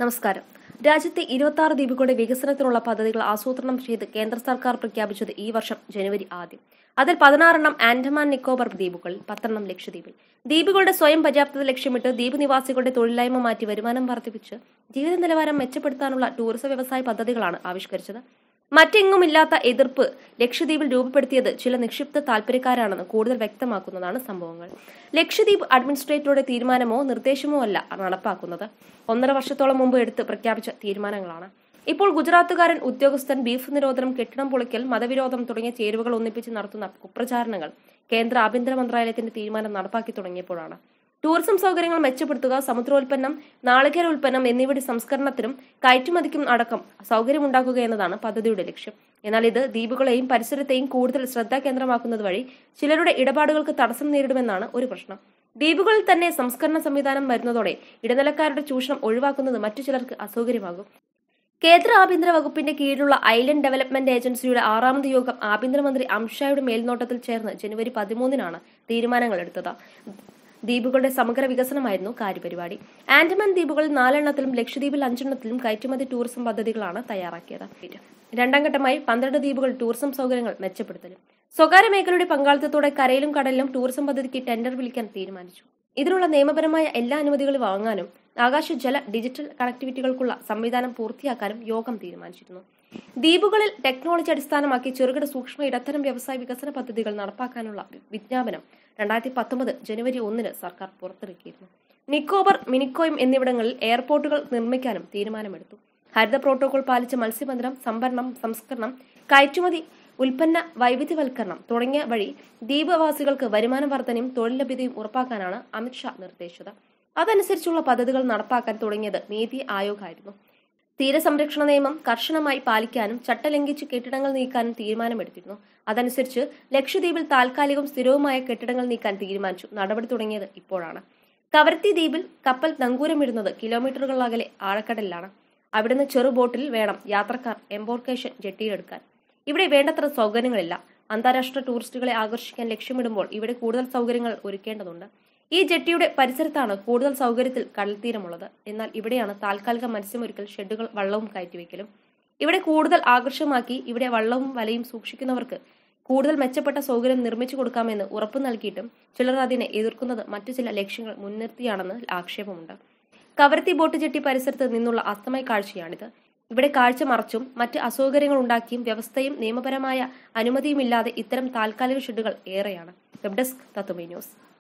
നമസ്കാരം രാജ്യത്തെ ഇരുപത്തി ആറ് ദ്വീപുകളുടെ വികസനത്തിനുള്ള പദ്ധതികൾ ആസൂത്രണം ചെയ്ത് കേന്ദ്ര സർക്കാർ പ്രഖ്യാപിച്ചത് ഈ വർഷം ജനുവരി ആദ്യം അതിൽ പതിനാറെണ്ണം ആൻഡമാൻ നിക്കോബർ ദ്വീപുകൾ പത്തെണ്ണം ലക്ഷദ്വീപിൽ ദ്വീപുകളുടെ സ്വയം പര്യാപ്തത ലക്ഷ്യമിട്ട് ദ്വീപ് നിവാസികളുടെ തൊഴിലില്ലായ്മ മാറ്റി വരുമാനം വർദ്ധിപ്പിച്ച് ജീവിത നിലവാരം മെച്ചപ്പെടുത്താനുള്ള ടൂറിസം വ്യവസായ പദ്ധതികളാണ് ആവിഷ്കരിച്ചത് മറ്റെങ്ങുമില്ലാത്ത എതിർപ്പ് ലക്ഷദ്വീപിൽ രൂപപ്പെടുത്തിയത് ചില നിക്ഷിപ്ത താൽപര്യക്കാരാണെന്ന് കൂടുതൽ വ്യക്തമാക്കുന്നതാണ് സംഭവങ്ങൾ ലക്ഷദ്വീപ് അഡ്മിനിസ്ട്രേറ്ററുടെ തീരുമാനമോ നിർദ്ദേശമോ അല്ല നടപ്പാക്കുന്നത് ഒന്നര വർഷത്തോളം മുമ്പ് എടുത്ത് പ്രഖ്യാപിച്ച തീരുമാനങ്ങളാണ് ഇപ്പോൾ ഗുജറാത്തുകാരൻ ഉദ്യോഗസ്ഥൻ ബീഫ് നിരോധനം കെട്ടിടം പൊളിക്കൽ മതവിരോധം തുടങ്ങിയ ചേരുവകൾ ഒന്നിപ്പിച്ച് നടത്തുന്ന കുപ്രചാരണങ്ങൾ കേന്ദ്ര ആഭ്യന്തര മന്ത്രാലയത്തിന്റെ തീരുമാനം നടപ്പാക്കി തുടങ്ങിയപ്പോഴാണ് ടൂറിസം സൗകര്യങ്ങൾ മെച്ചപ്പെടുത്തുക സമുദ്രോൽപ്പന്നം നാളികേര ഉൽപ്പന്നം എന്നിവയുടെ സംസ്കരണത്തിനും കയറ്റുമതിക്കും അടക്കം സൗകര്യമുണ്ടാക്കുക എന്നതാണ് പദ്ധതിയുടെ ലക്ഷ്യം എന്നാൽ ഇത് ദ്വീപുകളെയും പരിസരത്തെയും കൂടുതൽ ശ്രദ്ധാകേന്ദ്രമാക്കുന്നത് വഴി ചിലരുടെ ഇടപാടുകൾക്ക് തടസ്സം നേരിടുമെന്നാണ് ഒരു പ്രശ്നം ദ്വീപുകളിൽ തന്നെ സംസ്കരണ സംവിധാനം വരുന്നതോടെ ഇടനിലക്കാരുടെ ചൂഷണം ഒഴിവാക്കുന്നത് മറ്റു ചിലർക്ക് അസൗകര്യമാകും കേന്ദ്ര ആഭ്യന്തര വകുപ്പിന്റെ കീഴിലുള്ള ഐലൻഡ് ഡെവലപ്മെന്റ് ഏജൻസിയുടെ ആറാമത് യോഗം ആഭ്യന്തരമന്ത്രി അമിത്ഷായുടെ മേൽനോട്ടത്തിൽ ചേർന്ന് ജനുവരി പതിമൂന്നിനാണ് തീരുമാനങ്ങൾ എടുത്തത് ദ്വീപുകളുടെ സമഗ്ര വികസനമായിരുന്നു കാര്യപരിപാടി ആൻഡമാൻ ദ്വീപുകളിൽ നാലെണ്ണത്തിലും ലക്ഷദ്വീപിൽ അഞ്ചെണ്ണത്തിലും കയറ്റുമതി ടൂറിസം പദ്ധതികളാണ് തയ്യാറാക്കിയത് രണ്ടാം ഘട്ടമായി പന്ത്രണ്ട് ദ്വീപുകൾ ടൂറിസം സൗകര്യങ്ങൾ മെച്ചപ്പെടുത്തലും സ്വകാര്യ മേഖലയുടെ പങ്കാളിത്തത്തോടെ കരയിലും കടലിലും ടൂറിസം പദ്ധതിക്ക് ടെൻഡർ വിളിക്കാൻ തീരുമാനിച്ചു ഇതിനുള്ള നിയമപരമായ എല്ലാ അനുമതികളും വാങ്ങാനും ആകാശ ജല ഡിജിറ്റൽ കണക്ടിവിറ്റികൾക്കുള്ള സംവിധാനം പൂർത്തിയാക്കാനും യോഗം തീരുമാനിച്ചിരുന്നു ദ്വീപുകളിൽ ടെക്നോളജി അടിസ്ഥാനമാക്കി ചെറുകിട സൂക്ഷ്മ ഇടത്തരം വ്യവസായ വികസന പദ്ധതികൾ നടപ്പാക്കാനുള്ള വിജ്ഞാപനം രണ്ടായിരത്തി പത്തൊമ്പത് ജനുവരി ഒന്നിന് സർക്കാർ പുറത്തിറക്കിയിരുന്നു നിക്കോബർ മിനിക്കോയും എന്നിവിടങ്ങളിൽ എയർപോർട്ടുകൾ നിർമ്മിക്കാനും തീരുമാനമെടുത്തു ഹരിത പ്രോട്ടോകോൾ പാലിച്ച മത്സ്യബന്ധനം സംഭരണം സംസ്കരണം കയറ്റുമതി ഉൽപ്പന്ന വൈവിധ്യവൽക്കരണം തുടങ്ങിയ വഴി ദ്വീപവാസികൾക്ക് വരുമാന വർധനയും തൊഴിൽ ലഭ്യതയും ഉറപ്പാക്കാനാണ് അമിത്ഷാ നിർദ്ദേശിച്ചത് അതനുസരിച്ചുള്ള പദ്ധതികൾ നടപ്പാക്കാൻ തുടങ്ങിയത് നീതി ആയോഗ് ആയിരുന്നു തീരസംരക്ഷണ നിയമം കർശനമായി പാലിക്കാനും ചട്ടലംഘിച്ച് കെട്ടിടങ്ങൾ നീക്കാനും തീരുമാനമെടുത്തിരുന്നു അതനുസരിച്ച് ലക്ഷദ്വീപിൽ താൽക്കാലികവും സ്ഥിരവുമായ കെട്ടിടങ്ങൾ നീക്കാൻ തീരുമാനിച്ചു നടപടി തുടങ്ങിയത് ഇപ്പോഴാണ് കവരത്തി ദ്വീപിൽ കപ്പൽ നങ്കൂരമിടുന്നത് കിലോമീറ്ററുകൾ അകലെ ആഴക്കടലിലാണ് അവിടുന്ന് ചെറു ബോട്ടിൽ വേണം യാത്രക്കാർ എംബോർക്കേഷൻ ജെട്ടിയിലെടുക്കാൻ ഇവിടെ വേണ്ടത്ര സൗകര്യങ്ങളില്ല അന്താരാഷ്ട്ര ടൂറിസ്റ്റുകളെ ആകർഷിക്കാൻ ലക്ഷ്യമിടുമ്പോൾ ഇവിടെ കൂടുതൽ സൗകര്യങ്ങൾ ഒരുക്കേണ്ടതുണ്ട് ഈ ജെട്ടിയുടെ പരിസരത്താണ് കൂടുതൽ സൗകര്യത്തിൽ കടൽത്തീരമുള്ളത് എന്നാൽ ഇവിടെയാണ് താൽക്കാലിക മത്സ്യമൊരുക്കൽ ഷെഡുകൾ വള്ളവും കയറ്റിവെക്കലും ഇവിടെ കൂടുതൽ ആകർഷമാക്കി ഇവിടെ വള്ളവും വലയും സൂക്ഷിക്കുന്നവർക്ക് കൂടുതൽ മെച്ചപ്പെട്ട സൗകര്യം നിർമ്മിച്ചു കൊടുക്കാമെന്ന് ഉറപ്പു നൽകിയിട്ടും ചിലർ അതിനെ എതിർക്കുന്നത് മറ്റു ചില ലക്ഷ്യങ്ങൾ മുൻനിർത്തിയാണെന്ന് ആക്ഷേപമുണ്ട് കവരത്തി ബോട്ട് ജെട്ടി പരിസരത്ത് നിന്നുള്ള അസ്തമയ കാഴ്ചയാണിത് ഇവിടെ കാഴ്ച മറച്ചും മറ്റ് അസൗകര്യങ്ങൾ ഉണ്ടാക്കിയും വ്യവസ്ഥയും നിയമപരമായ അനുമതിയുമില്ലാതെ ഇത്തരം താൽക്കാലിക ഷെഡുകൾ ഏറെയാണ് വെബ് ഡെസ്ക് തത്തുമി ന്യൂസ്